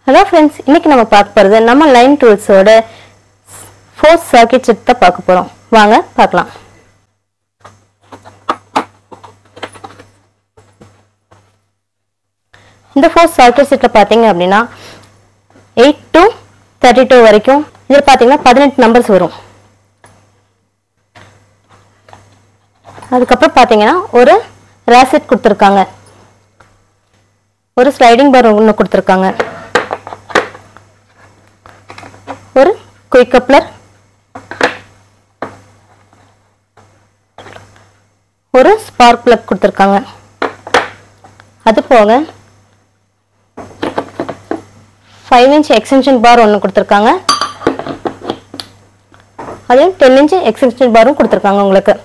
hello friends இன்னைக்கு நம்ம பார்க்க போகிறது நம்ம லைன் டூல்ஸோட ஃபோர்ஸ் சர்க்கிட் செட் தான் பார்க்க போகிறோம் வாங்க பார்க்கலாம் இந்த ஃபோர்ஸ் சர்க்கிட் செட்டில் பார்த்தீங்க அப்படின்னா எயிட் டு தேர்ட்டி டூ வரைக்கும் இதில் பார்த்தீங்கன்னா பதினெட்டு நம்பர்ஸ் வரும் அதுக்கப்புறம் பார்த்தீங்கன்னா ஒரு ரேசெட் கொடுத்துருக்காங்க ஒரு ஸ்லைடிங் பார் ஒன்று கொடுத்துருக்காங்க ஒரு குயிக் கப்ளர் ஒரு ஸ்பார்க் பிளக் கொடுத்துருக்காங்க அது போக ஃபைவ் இன்ச் எக்ஸ்டென்ஷன் பார் ஒன்று கொடுத்துருக்காங்க அதே டென் இன்ச் எக்ஸ்டென்ஷன் பாரும் கொடுத்துருக்காங்க உங்களுக்கு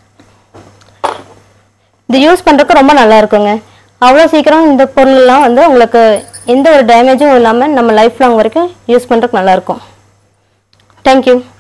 இது யூஸ் பண்ணுறதுக்கு ரொம்ப நல்லா இருக்குங்க அவ்வளோ சீக்கிரம் இந்த பொருள்லாம் வந்து உங்களுக்கு எந்த ஒரு டேமேஜும் இல்லாமல் நம்ம லைஃப் லாங் வரைக்கும் யூஸ் பண்ணுறதுக்கு நல்லாயிருக்கும் தேங்க்யூ